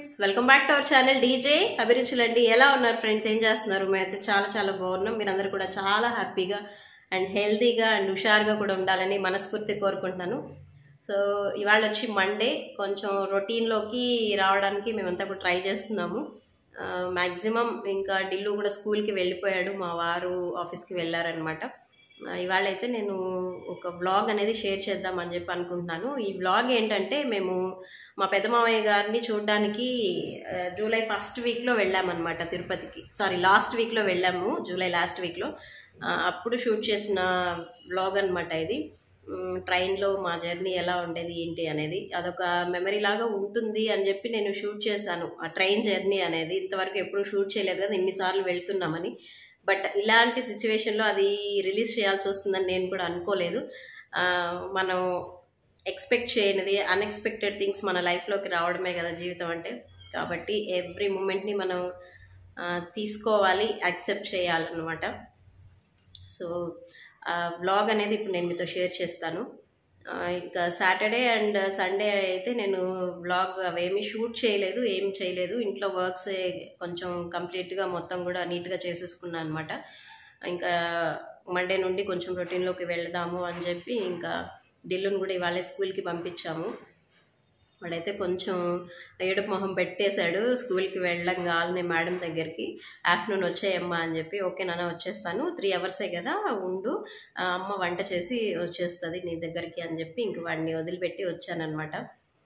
welcome back to our channel DJ అభిరుచులండి ఎలా ఉన్నారు ఫ్రెండ్స్ ఏం చేస్తున్నారు మేమైతే చాలా చాలా బాగున్నాం మీరందరూ కూడా చాలా హ్యాపీగా అండ్ హెల్తీగా అండ్ హుషారుగా కూడా ఉండాలని మనస్ఫూర్తి కోరుకుంటున్నాను సో ఇవాళ వచ్చి మండే కొంచెం రొటీన్లోకి రావడానికి మేమంతా కూడా ట్రై చేస్తున్నాము మ్యాక్సిమం ఇంకా డిల్లు కూడా స్కూల్కి వెళ్ళిపోయాడు మా వారు ఆఫీస్కి వెళ్ళారనమాట ఇవాళ అయితే నేను ఒక వ్లాగ్ అనేది షేర్ చేద్దామని చెప్పి అనుకుంటున్నాను ఈ వ్లాగ్ ఏంటంటే మేము మా పెద్ద మామయ్య గారిని చూడడానికి ఆ, జూలై ఫస్ట్ వీక్లో వెళ్ళామన్నమాట తిరుపతికి సారీ లాస్ట్ వీక్లో వెళ్ళాము జూలై లాస్ట్ వీక్లో ఆ, అప్పుడు షూట్ చేసిన వ్లాగ్ అనమాట ఇది మ్, ట్రైన్లో మా జర్నీ ఎలా ఉండేది ఏంటి అనేది అదొక మెమరీ లాగా ఉంటుంది అని చెప్పి నేను షూట్ చేశాను ఆ ట్రైన్ జర్నీ అనేది ఇంతవరకు ఎప్పుడు షూట్ చేయలేదు కదా ఇన్నిసార్లు వెళ్తున్నామని బట్ ఇలాంటి సిచ్యువేషన్లో అది రిలీజ్ చేయాల్సి వస్తుందని నేను కూడా అనుకోలేదు ఆ, మనం ఎక్స్పెక్ట్ చేయనిది అన్ఎక్స్పెక్టెడ్ థింగ్స్ మన లైఫ్లోకి రావడమే కదా జీవితం అంటే కాబట్టి ఎవ్రీ మూమెంట్ని మనం ఆ, తీసుకోవాలి యాక్సెప్ట్ చేయాలన్నమాట సో వ్లాగ్ అనేది ఇప్పుడు నేను మీతో షేర్ చేస్తాను ఆ, ఇంకా సాటర్డే అండ్ సండే అయితే నేను వ్లాగ్ అవేమీ షూట్ చేయలేదు ఏం చేయలేదు ఇంట్లో వర్క్స్ కొంచెం కంప్లీట్గా మొత్తం కూడా నీట్గా చేసేసుకున్నాను అనమాట ఇంకా మండే నుండి కొంచెం రొటీన్లోకి వెళ్దాము అని చెప్పి ఇంకా ఢిల్లుని కూడా ఇవాళ స్కూల్కి పంపించాము వాడైతే కొంచెం ఏడుపు మొహం పెట్టేశాడు స్కూల్కి వెళ్ళంగానే మేడం దగ్గరికి ఆఫ్టర్నూన్ వచ్చేయమ్మా అని చెప్పి ఓకే నాన్న వచ్చేస్తాను త్రీ అవర్సే కదా ఉండు ఆ, అమ్మ వంట చేసి వచ్చేస్తుంది నీ దగ్గరికి అని చెప్పి ఇంక వాడిని వదిలిపెట్టి వచ్చానమాట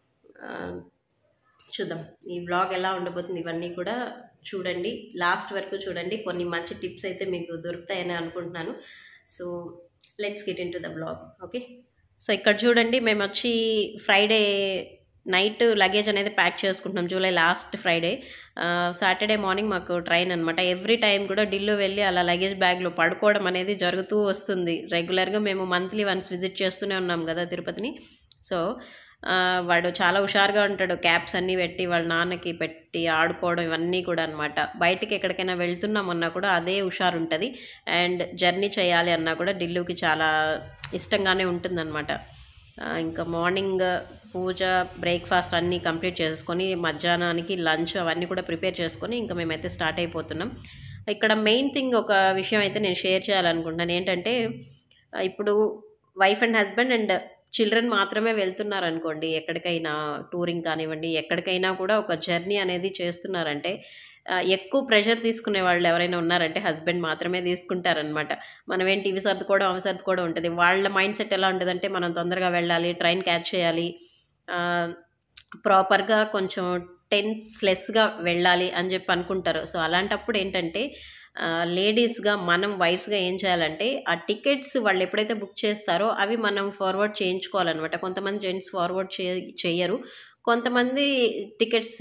చూద్దాం ఈ వ్లాగ్ ఎలా ఉండబోతుంది ఇవన్నీ కూడా చూడండి లాస్ట్ వరకు చూడండి కొన్ని మంచి టిప్స్ అయితే మీకు దొరుకుతాయని అనుకుంటున్నాను so let's get into the blog okay so ఇక్కడ చూడండి మేము వచ్చి ఫ్రైడే నైట్ లగేజ్ అనేది ప్యాక్ చేసుకుంటున్నాం July last Friday Saturday morning మాకు ట్రైన్ అనమాట ఎవ్రీ టైం కూడా ఢిల్లీ వెళ్ళి అలా లగేజ్ బ్యాగ్లో పడుకోవడం అనేది జరుగుతూ వస్తుంది రెగ్యులర్గా మేము మంత్లీ వన్స్ విజిట్ చేస్తూనే ఉన్నాం కదా తిరుపతిని సో ఆ, వాడు చాలా హుషారుగా ఉంటాడు క్యాప్స్ అన్నీ పెట్టి వాళ్ళ నాన్నకి పెట్టి ఆడుకోవడం ఇవన్నీ కూడా అనమాట బయటికి ఎక్కడికైనా వెళ్తున్నామన్నా కూడా అదే హుషారు ఉంటుంది అండ్ జర్నీ చేయాలి అన్నా కూడా ఢిల్లీకి చాలా ఇష్టంగానే ఉంటుందన్నమాట ఆ, ఇంకా మార్నింగ్ పూజ బ్రేక్ఫాస్ట్ అన్నీ కంప్లీట్ చేసుకొని మధ్యాహ్నానికి లంచ్ అవన్నీ కూడా ప్రిపేర్ చేసుకొని ఇంకా మేమైతే స్టార్ట్ అయిపోతున్నాం ఇక్కడ మెయిన్ థింగ్ ఒక విషయం అయితే నేను షేర్ చేయాలనుకుంటున్నాను ఏంటంటే ఆ, ఇప్పుడు wife and husband and children మాత్రమే వెళ్తున్నారు అనుకోండి ఎక్కడికైనా టూరింగ్ కానివ్వండి ఎక్కడికైనా కూడా ఒక జర్నీ అనేది చేస్తున్నారంటే ఆ, ఎక్కువ ప్రెషర్ తీసుకునే వాళ్ళు ఎవరైనా ఉన్నారంటే హస్బెండ్ మాత్రమే తీసుకుంటారనమాట మనం ఏంటి ఇవి సర్దుకోవడం అవి సర్దుకోవడం ఉంటుంది వాళ్ళ మైండ్ సెట్ ఎలా ఉంటుందంటే మనం తొందరగా వెళ్ళాలి ట్రైన్ క్యాచ్ చేయాలి ప్రాపర్గా కొంచెం టెన్స్లెస్గా వెళ్ళాలి అని చెప్పి అనుకుంటారు సో అలాంటప్పుడు ఏంటంటే లేడీస్గా మనం వైఫ్స్గా ఏం చేయాలంటే ఆ టికెట్స్ వాళ్ళు ఎప్పుడైతే బుక్ చేస్తారో అవి మనం ఫార్వర్డ్ చేయించుకోవాలన్నమాట కొంతమంది జెంట్స్ ఫార్వర్డ్ చే చేయరు కొంతమంది టికెట్స్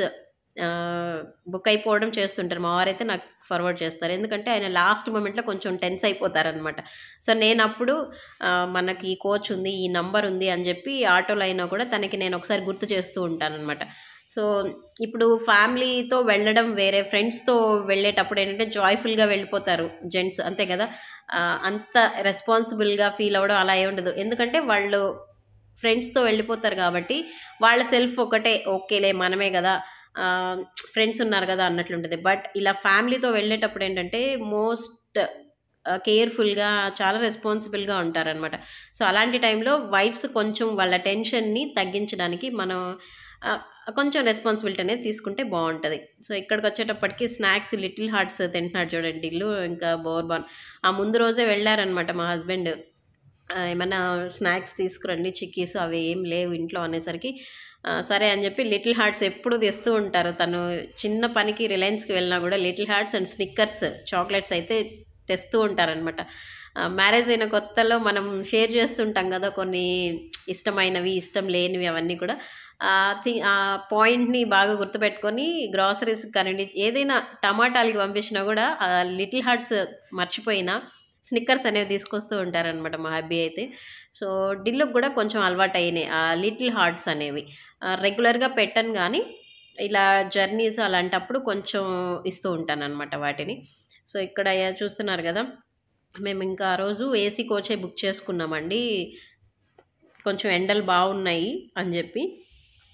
బుక్ అయిపోవడం చేస్తుంటారు మా వారైతే నాకు ఫార్వర్డ్ చేస్తారు ఎందుకంటే ఆయన లాస్ట్ మూమెంట్లో కొంచెం టెన్స్ అయిపోతారనమాట సో నేను అప్పుడు ఆ, మనకి ఈ కోచ్ ఉంది ఈ నంబర్ ఉంది అని చెప్పి ఆటోలో అయినా కూడా తనకి నేను ఒకసారి గుర్తు చేస్తూ ఉంటానన్నమాట సో ఇప్పుడు ఫ్యామిలీతో వెళ్ళడం వేరే ఫ్రెండ్స్తో వెళ్ళేటప్పుడు ఏంటంటే జాయ్ఫుల్గా వెళ్ళిపోతారు జెంట్స్ అంతే కదా ఆ, అంత రెస్పాన్సిబుల్గా ఫీల్ అవ్వడం అలా ఏ ఉండదు ఎందుకంటే వాళ్ళు ఫ్రెండ్స్తో వెళ్ళిపోతారు కాబట్టి వాళ్ళ సెల్ఫ్ ఒకటే ఓకేలే మనమే కదా ఫ్రెండ్స్ ఉన్నారు కదా అన్నట్లుంటుంది బట్ ఇలా ఫ్యామిలీతో వెళ్ళేటప్పుడు ఏంటంటే మోస్ట్ కేర్ఫుల్గా చాలా రెస్పాన్సిబుల్గా ఉంటారనమాట సో అలాంటి టైంలో వైఫ్స్ కొంచెం వాళ్ళ టెన్షన్ని తగ్గించడానికి మనం ఆ, కొంచెం రెస్పాన్సిబిలిటీ అనేది తీసుకుంటే బాగుంటుంది సో ఇక్కడికి వచ్చేటప్పటికి స్నాక్స్ లిటిల్ హార్ట్స్ తింటున్నాడు చూడండి ఇల్లు ఇంకా బోర్బాన్ ఆ ముందు రోజే వెళ్ళారనమాట మా హస్బెండ్ ఆ, ఏమన్నా స్నాక్స్ తీసుకురండి చిక్కీస్ అవి ఏం లేవు ఇంట్లో అనేసరికి ఆ, సరే అని చెప్పి లిటిల్ హార్ట్స్ ఎప్పుడు తెస్తూ ఉంటారు తను చిన్న పనికి రిలయన్స్కి వెళ్ళినా కూడా Little Hearts and Snickers chocolates అయితే తెస్తూ ఉంటారనమాట మ్యారేజ్ అయిన కొత్తలో మనం షేర్ చేస్తుంటాం కదా కొన్ని ఇష్టమైనవి ఇష్టం లేనివి అవన్నీ కూడా ఆ థి ఆ పాయింట్ని బాగా గుర్తుపెట్టుకొని గ్రాసరీస్ కానివ్వండి ఏదైనా టమాటాలకి పంపించినా కూడా ఆ లిటిల్ హార్ట్స్ మర్చిపోయినా స్నిక్కర్స్ అనేవి తీసుకొస్తూ ఉంటారనమాట మా హబ్బీ అయితే సో డిల్లుకు కూడా కొంచెం అలవాటు అయినాయి ఆ లిటిల్ హార్ట్స్ అనేవి రెగ్యులర్గా పెట్టను కానీ ఇలా జర్నీస్ అలాంటప్పుడు కొంచెం ఇస్తూ ఉంటాను అనమాట వాటిని సో ఇక్కడ చూస్తున్నారు కదా మేము ఇంకా ఆ రోజు ఏసీ కోచే బుక్ చేసుకున్నామండి కొంచెం ఎండలు బాగున్నాయి అని చెప్పి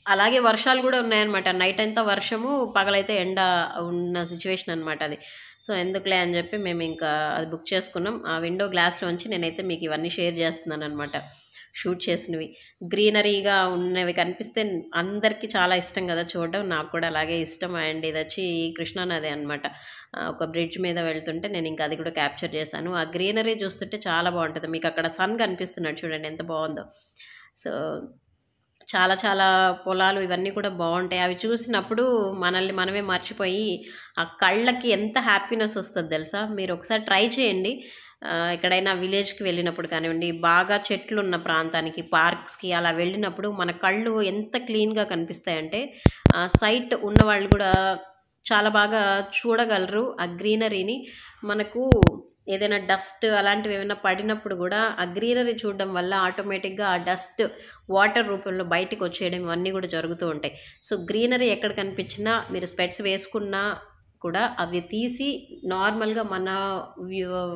అలాగే వర్షాలు కూడా ఉన్నాయన్నమాట నైట్ అంతా వర్షము పగలైతే ఎండ ఉన్న సిచ్యువేషన్ అనమాట అది సో ఎందుకులే అని చెప్పి మేము ఇంకా అది బుక్ చేసుకున్నాం ఆ విండో గ్లాస్లోంచి నేనైతే మీకు ఇవన్నీ షేర్ చేస్తున్నాను అనమాట షూట్ చేసినవి గ్రీనరీగా ఉన్నవి కనిపిస్తే అందరికీ చాలా ఇష్టం కదా చూడడం నాకు కూడా అలాగే ఇష్టం అండ్ ఇది వచ్చి కృష్ణానది అనమాట ఒక బ్రిడ్జ్ మీద వెళ్తుంటే నేను ఇంకా అది కూడా క్యాప్చర్ చేశాను ఆ గ్రీనరీ చూస్తుంటే చాలా బాగుంటుంది మీకు అక్కడ సన్ కనిపిస్తున్నాడు చూడండి ఎంత బాగుందో సో చాలా చాలా పొలాలు ఇవన్నీ కూడా బాగుంటాయి అవి చూసినప్పుడు మనల్ని మనమే మర్చిపోయి ఆ కళ్ళకి ఎంత హ్యాపీనెస్ వస్తుంది తెలుసా మీరు ఒకసారి ట్రై చేయండి ఆ, ఎక్కడైనా విలేజ్కి వెళ్ళినప్పుడు కానివ్వండి బాగా చెట్లు ఉన్న ప్రాంతానికి పార్క్స్కి అలా వెళ్ళినప్పుడు మన కళ్ళు ఎంత క్లీన్గా కనిపిస్తాయంటే సైట్ ఉన్న వాళ్ళు కూడా చాలా బాగా చూడగలరు ఆ గ్రీనరీని మనకు ఏదైనా డస్ట్ అలాంటివి ఏమైనా పడినప్పుడు కూడా ఆ గ్రీనరీ చూడడం వల్ల ఆటోమేటిక్గా ఆ డస్ట్ వాటర్ రూపంలో బయటికి వచ్చేయడం ఇవన్నీ కూడా జరుగుతూ ఉంటాయి సో గ్రీనరీ ఎక్కడ కనిపించినా మీరు స్పెట్స్ వేసుకున్నా కూడా అవి తీసి నార్మల్గా మన వ్యూ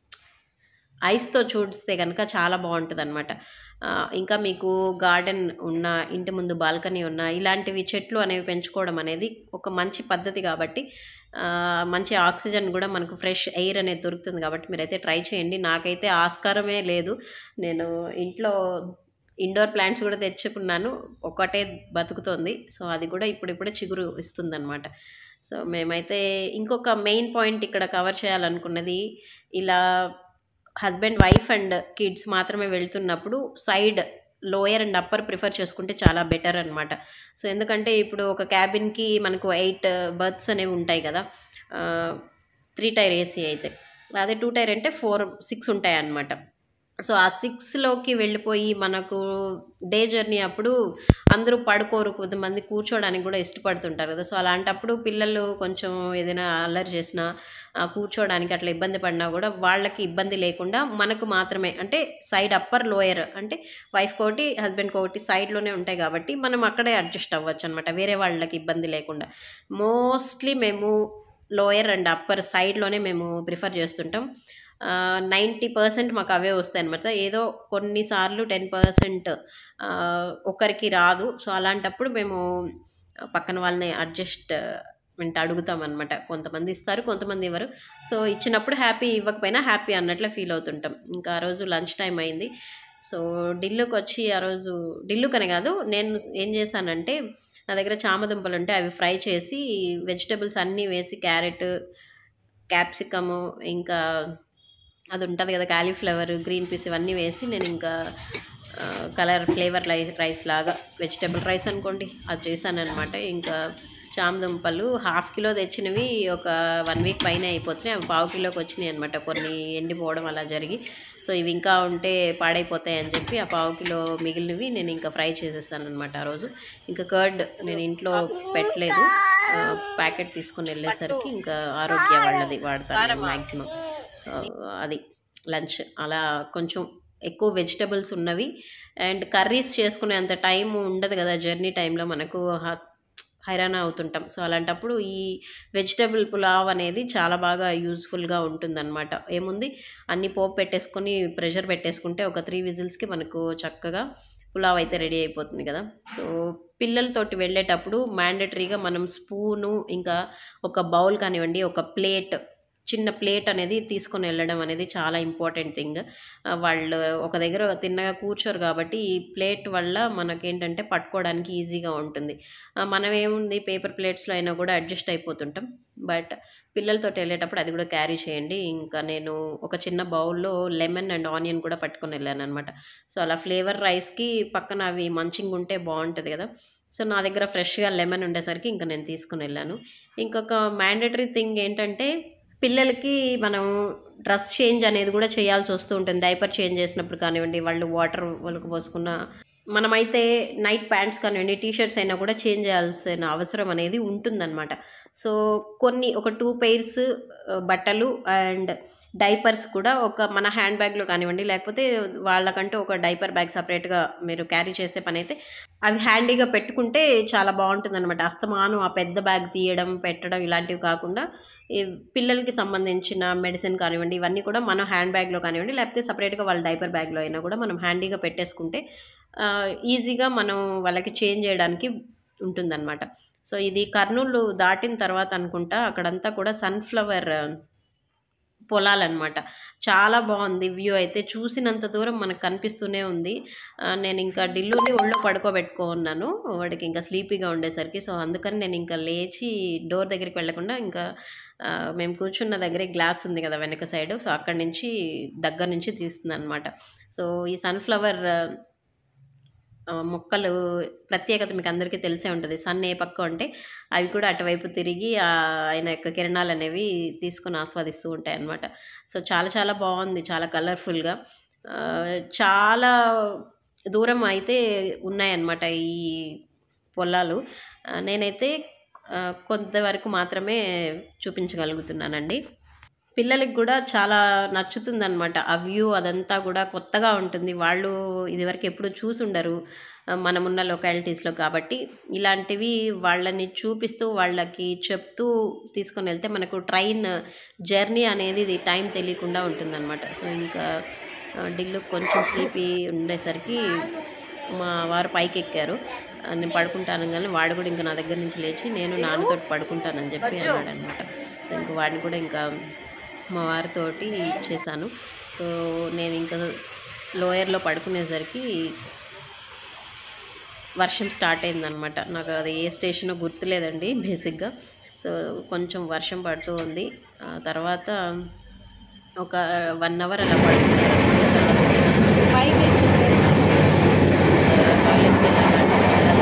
ఐస్తో చూస్తే కనుక చాలా బాగుంటుంది అనమాట ఇంకా మీకు గార్డెన్ ఉన్న ఇంటి ముందు బాల్కనీ ఉన్న ఇలాంటివి చెట్లు అనేవి పెంచుకోవడం అనేది ఒక మంచి పద్ధతి కాబట్టి ఆ, మంచి ఆక్సిజన్ కూడా మనకు ఫ్రెష్ ఎయిర్ అనేది దొరుకుతుంది కాబట్టి మీరైతే ట్రై చేయండి నాకైతే ఆస్కారమే లేదు నేను ఇంట్లో ఇండోర్ ప్లాంట్స్ కూడా తెచ్చుకున్నాను ఒకటే బతుకుతోంది సో అది కూడా ఇప్పుడిప్పుడే చిగురు ఇస్తుందన్నమాట సో మేమైతే ఇంకొక మెయిన్ పాయింట్ ఇక్కడ కవర్ చేయాలనుకున్నది ఇలా హస్బెండ్ వైఫ్ అండ్ కిడ్స్ మాత్రమే వెళ్తున్నప్పుడు side lower and upper prefer చేసుకుంటే చాలా బెటర్ అనమాట సో ఎందుకంటే ఇప్పుడు ఒక క్యాబిన్కి మనకు ఎయిట్ బర్త్స్ అనేవి ఉంటాయి కదా త్రీ టైర్ ఏసీ అయితే అదే టూ టైర్ అంటే ఫోర్ సిక్స్ ఉంటాయి అన్నమాట సో ఆ సిక్స్లోకి వెళ్ళిపోయి మనకు డే జర్నీ అప్పుడు అందరూ పడుకోరు కొంతమంది కూర్చోడానికి కూడా ఇష్టపడుతుంటారు కదా సో అలాంటప్పుడు పిల్లలు కొంచెం ఏదైనా అల్లరి చేసినా ఆ, కూర్చోడానికి అట్లా ఇబ్బంది పడినా కూడా వాళ్ళకి ఇబ్బంది లేకుండా మనకు మాత్రమే అంటే సైడ్ అప్పర్ లోయర్ అంటే వైఫ్ కోటి హస్బెండ్ కోటి సైడ్లోనే ఉంటాయి కాబట్టి మనం అక్కడే అడ్జస్ట్ అవ్వచ్చు అనమాట వేరే వాళ్ళకి ఇబ్బంది లేకుండా మోస్ట్లీ మేము లోయర్ అండ్ అప్పర్ సైడ్లోనే మేము ప్రిఫర్ చేస్తుంటాం నైంటీ పర్సెంట్ మాకు అవే వస్తాయి అనమాట ఏదో కొన్నిసార్లు టెన్ పర్సెంట్ ఒకరికి రాదు సో అలాంటప్పుడు మేము పక్కన వాళ్ళని అడ్జస్ట్ అంటే అడుగుతాం అనమాట కొంతమంది ఇస్తారు కొంతమంది ఇవ్వరు సో ఇచ్చినప్పుడు హ్యాపీ ఇవ్వకపోయినా హ్యాపీ అన్నట్లే ఫీల్ అవుతుంటాం ఇంకా ఆ రోజు లంచ్ టైం అయింది సో ఢిల్లుకి వచ్చి ఆ రోజు ఢిల్లుకనే కాదు నేను ఏం చేశానంటే నా దగ్గర చామదుంపలు ఉంటే అవి ఫ్రై చేసి వెజిటబుల్స్ అన్నీ వేసి క్యారెట్ క్యాప్సికము ఇంకా అది ఉంటుంది కదా కాలీఫ్లవర్ గ్రీన్ పీస్ ఇవన్నీ వేసి నేను ఇంకా కలర్ ఫ్లేవర్ లై రైస్ లాగా వెజిటబుల్ రైస్ అనుకోండి అది చేశాను అనమాట ఇంకా చామదుంపలు హాఫ్ కిలో తెచ్చినవి ఒక వన్ వీక్ పైన అయిపోతున్నాయి అవి పావు కిలోకి వచ్చినాయి అనమాట కొన్ని ఎండిపోవడం అలా జరిగి సో ఇవి ఇంకా ఉంటే పాడైపోతాయి అని చెప్పి ఆ పావు కిలో మిగిలినవి నేను ఇంకా ఫ్రై చేసేసాను అనమాట ఆ రోజు ఇంకా కర్డ్ నేను ఇంట్లో పెట్టలేదు ప్యాకెట్ తీసుకుని వెళ్ళేసరికి ఇంకా ఆరోగ్య వాళ్ళది వాడతాను మ్యాక్సిమం సో అది లంచ్ అలా కొంచెం ఎక్కువ వెజిటబుల్స్ ఉన్నవి అండ్ కర్రీస్ చేసుకునేంత టైం ఉండదు కదా జర్నీ టైంలో మనకు హ- హైరాణ అవుతుంటాం సో అలాంటప్పుడు ఈ వెజిటబుల్ పులావ్ అనేది చాలా బాగా యూజ్ఫుల్గా ఉంటుందన్నమాట ఏముంది అన్ని పోపు పెట్టేసుకొని ప్రెషర్ పెట్టేసుకుంటే ఒక త్రీ విజిల్స్కి మనకు చక్కగా పులావ్ అయితే రెడీ అయిపోతుంది కదా సో పిల్లలతోటి వెళ్ళేటప్పుడు మ్యాండటరీగా మనం స్పూను ఇంకా ఒక బౌల్ కానివ్వండి ఒక ప్లేట్ చిన్న ప్లేట్ అనేది తీసుకొని వెళ్ళడం అనేది చాలా ఇంపార్టెంట్ థింగ్ వాళ్ళు ఒక దగ్గర తిన్నగా కూర్చోరు కాబట్టి ఈ ప్లేట్ వల్ల మనకేంటంటే పట్టుకోవడానికి ఈజీగా ఉంటుంది ఆ, మనం ఏముంది పేపర్ ప్లేట్స్లో అయినా కూడా అడ్జస్ట్ అయిపోతుంటాం బట్ పిల్లలతో వెళ్ళేటప్పుడు అది కూడా క్యారీ చేయండి ఇంకా నేను ఒక చిన్న బౌల్లో లెమన్ అండ్ ఆనియన్ కూడా పట్టుకొని వెళ్ళాను అనమాట సో అలా ఫ్లేవర్ రైస్కి పక్కన అవి మంచింగ్ ఉంటే బాగుంటుంది కదా సో నా దగ్గర ఫ్రెష్గా లెమన్ ఉండేసరికి ఇంకా నేను తీసుకుని వెళ్ళాను ఇంకొక మ్యాండటరీ థింగ్ ఏంటంటే పిల్లలకి మనం డ్రెస్ చేంజ్ అనేది కూడా చేయాల్సి వస్తూ ఉంటుంది డైపర్ చేంజ్ చేసినప్పుడు కానివ్వండి వాళ్ళు వాటర్ వాళ్ళకు పోసుకున్న మనమైతే నైట్ ప్యాంట్స్ కానివ్వండి టీ షర్ట్స్ అయినా కూడా చేంజ్ చేయాల్సిన అవసరం అనేది ఉంటుందన్నమాట సో కొన్ని ఒక టూ పెయిర్స్ బట్టలు అండ్ డైపర్స్ కూడా ఒక మన హ్యాండ్ బ్యాగ్లో కానివ్వండి లేకపోతే వాళ్ళకంటూ ఒక డైపర్ బ్యాగ్ సపరేట్గా మీరు క్యారీ చేసే పని అయితే అవి హ్యాండీగా పెట్టుకుంటే చాలా బాగుంటుంది అనమాట అస్తమానం ఆ పెద్ద బ్యాగ్ తీయడం పెట్టడం ఇలాంటివి కాకుండా ఈ పిల్లలకి సంబంధించిన మెడిసిన్ కానివ్వండి ఇవన్నీ కూడా మనం హ్యాండ్ బ్యాగ్లో కానివ్వండి లేకపోతే సపరేట్గా వాళ్ళ డైపర్ బ్యాగ్లో అయినా కూడా మనం హ్యాండీగా పెట్టేసుకుంటే ఈజీగా మనం వాళ్ళకి చేంజ్ చేయడానికి ఉంటుందన్నమాట సో ఇది కర్నూలు దాటిన తర్వాత అనుకుంటా అక్కడంతా కూడా సన్ఫ్లవర్ పొలాలన్నమాట చాలా బాగుంది వ్యూ అయితే చూసినంత దూరం మనకు కనిపిస్తూనే ఉంది ఆ, నేను ఇంకా డిల్లుని ఒళ్ళో పడుకోబెట్టుకున్నాను వాడికి ఇంకా స్లీపీగా ఉండేసరికి సో అందుకని నేను ఇంకా లేచి డోర్ దగ్గరికి వెళ్ళకుండా ఇంకా ఆ, మేము కూర్చున్న దగ్గరే గ్లాస్ ఉంది కదా వెనక సైడ్ సో అక్కడి నుంచి దగ్గర నుంచి తీస్తుంది అనమాట సో ఈ సన్ఫ్లవర్ ఆ, మొక్కలు ప్రత్యేకత మీకు అందరికీ తెలిసే ఉంటుంది సన్ ఏ పక్క ఉంటే అవి కూడా అటువైపు తిరిగి ఆ ఆయన యొక్క కిరణాలు అనేవి తీసుకొని ఆస్వాదిస్తూ ఉంటాయి అన్నమాట సో చాలా చాలా బాగుంది చాలా కలర్ఫుల్గా చాలా దూరం అయితే ఉన్నాయన్నమాట ఈ పొలాలు ఆ, నేనైతే ఆ, కొంతవరకు మాత్రమే చూపించగలుగుతున్నానండి పిల్లలకి కూడా చాలా నచ్చుతుందన్నమాట ఆ వ్యూ అదంతా కూడా కొత్తగా ఉంటుంది వాళ్ళు ఇదివరకు ఎప్పుడు చూసి ఉండరు ఆ, మనమున్న లొకాలిటీస్లో కాబట్టి ఇలాంటివి వాళ్ళని చూపిస్తూ వాళ్ళకి చెప్తూ తీసుకొని వెళ్తే మనకు ట్రైన్ జర్నీ అనేది ఇది టైం తెలియకుండా ఉంటుందన్నమాట సో ఇంకా ఆ, డిల్లు కొంచెం స్లీపీ ఉండేసరికి మా వారు పైకి ఎక్కారు ఆ, నేను పడుకుంటాను కానీ వాడు కూడా ఇంకా నా దగ్గర నుంచి లేచి నేను నాన్నతోటి పడుకుంటానని చెప్పి అన్నాడు అనమాట సో ఇంక వాడిని కూడా ఇంకా మా వారితోటి చేశాను సో నేను ఇంకా లోయర్లో పడుకునేసరికి వర్షం స్టార్ట్ అయిందనమాట నాకు అది ఏ స్టేషనో గుర్తులేదండి బేసిక్గా సో కొంచెం వర్షం పడుతూ ఉంది ఆ తర్వాత ఒక వన్ అవర్ అలా పడుకున్నాను టాయిలెట్కి వెళ్ళాలంటే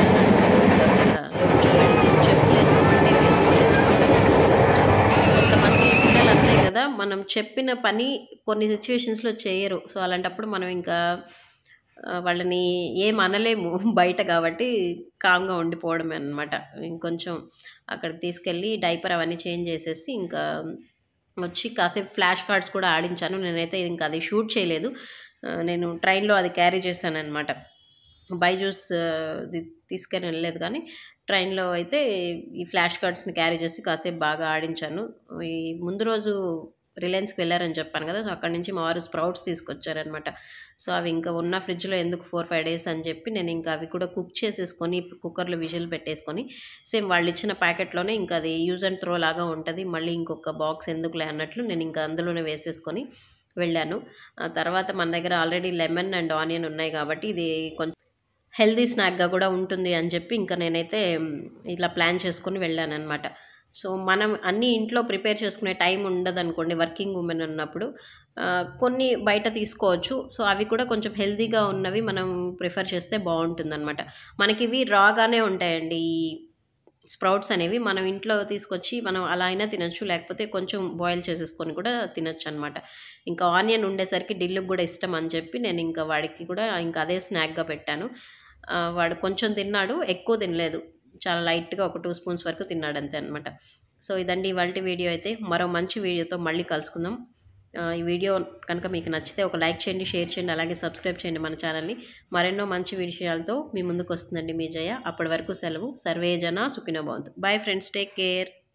చెప్పులు వేసుకోమంటే వేసుకోలేదు కొంతమంది పిల్లలు అంతే కదా మనం చెప్పిన పని కొన్ని సిచ్యువేషన్స్లో చేయరు సో అలాంటప్పుడు మనం ఇంకా ఆ, వాళ్ళని ఏం అనలేము బయట కాబట్టి కామ్గా ఉండిపోవడమే అనమాట ఇంకొంచెం అక్కడికి తీసుకెళ్ళి డైపర్ అవన్నీ చేంజ్ చేసేసి ఇంకా వచ్చి కాసేపు ఫ్లాష్ కార్డ్స్ కూడా ఆడించాను నేనైతే ఇంకా అది షూట్ చేయలేదు ఆ, నేను ట్రైన్లో అది క్యారీ చేశాను అనమాట బైజూస్ ఇది తీసుకొని వెళ్ళలేదు కానీ ట్రైన్లో అయితే ఈ ఫ్లాష్ కార్డ్స్ని క్యారీ చేసి కాసేపు బాగా ఆడించాను ఈ ముందు రోజు రిలయన్స్కి వెళ్ళారని చెప్పాను కదా సో అక్కడి నుంచి మా వారు స్ప్రౌట్స్ తీసుకొచ్చారనమాట సో అవి ఇంకా ఉన్న ఫ్రిడ్జ్లో ఎందుకు ఫోర్ ఫైవ్ డేస్ అని చెప్పి నేను ఇంకా అవి కూడా కుక్ చేసేసుకొని కుక్కర్లో విజిల్ పెట్టేసుకొని సేమ్ వాళ్ళు ఇచ్చిన ప్యాకెట్లోనే ఇంకా అది యూజ్ అండ్ త్రో లాగా ఉంటుంది మళ్ళీ ఇంకొక బాక్స్ ఎందుకులే అన్నట్లు నేను ఇంకా అందులోనే వేసేసుకొని వెళ్ళాను ఆ తర్వాత మన దగ్గర ఆల్రెడీ లెమన్ అండ్ ఆనియన్ ఉన్నాయి కాబట్టి ఇది కొంచెం హెల్దీ స్నాక్గా కూడా ఉంటుంది అని చెప్పి ఇంకా నేనైతే మ్, ఇలా ప్లాన్ చేసుకొని వెళ్ళాను అనమాట సో మనం అన్నీ ఇంట్లో ప్రిపేర్ చేసుకునే టైం ఉండదు అనుకోండి వర్కింగ్ ఉమెన్ ఉన్నప్పుడు ఆ, కొన్ని బయట తీసుకోవచ్చు సో అవి కూడా కొంచెం హెల్దీగా ఉన్నవి మనం ప్రిఫర్ చేస్తే బాగుంటుందన్నమాట మనకి ఇవి రాగానే ఉంటాయండి ఈ స్ప్రౌట్స్ అనేవి మనం ఇంట్లో తీసుకొచ్చి మనం అలా అయినా తినొచ్చు లేకపోతే కొంచెం బాయిల్ చేసేసుకొని కూడా తినొచ్చు అనమాట ఇంకా ఆనియన్ ఉండేసరికి డిల్లుకి కూడా ఇష్టం అని చెప్పి నేను ఇంకా వాడికి కూడా ఇంకా అదే స్నాక్గా పెట్టాను ఆ, వాడు కొంచెం తిన్నాడు ఎక్కువ తినలేదు చాలా లైట్గా ఒక టూ స్పూన్స్ వరకు తిన్నాడు అంతే అనమాట సో ఇదండి ఇవాళ వీడియో అయితే మరో మంచి వీడియోతో మళ్ళీ కలుసుకుందాం ఆ, ఈ వీడియో కనుక మీకు నచ్చితే ఒక లైక్ చేయండి షేర్ చేయండి అలాగే సబ్స్క్రైబ్ చేయండి మన ఛానల్ని మరెన్నో మంచి విషయాలతో మీ ముందుకు వస్తుందండి మీ జయ అప్పటి వరకు సెలవు సర్వే జన సుఖినో బాగుంది బాయ్ ఫ్రెండ్స్ టేక్ కేర్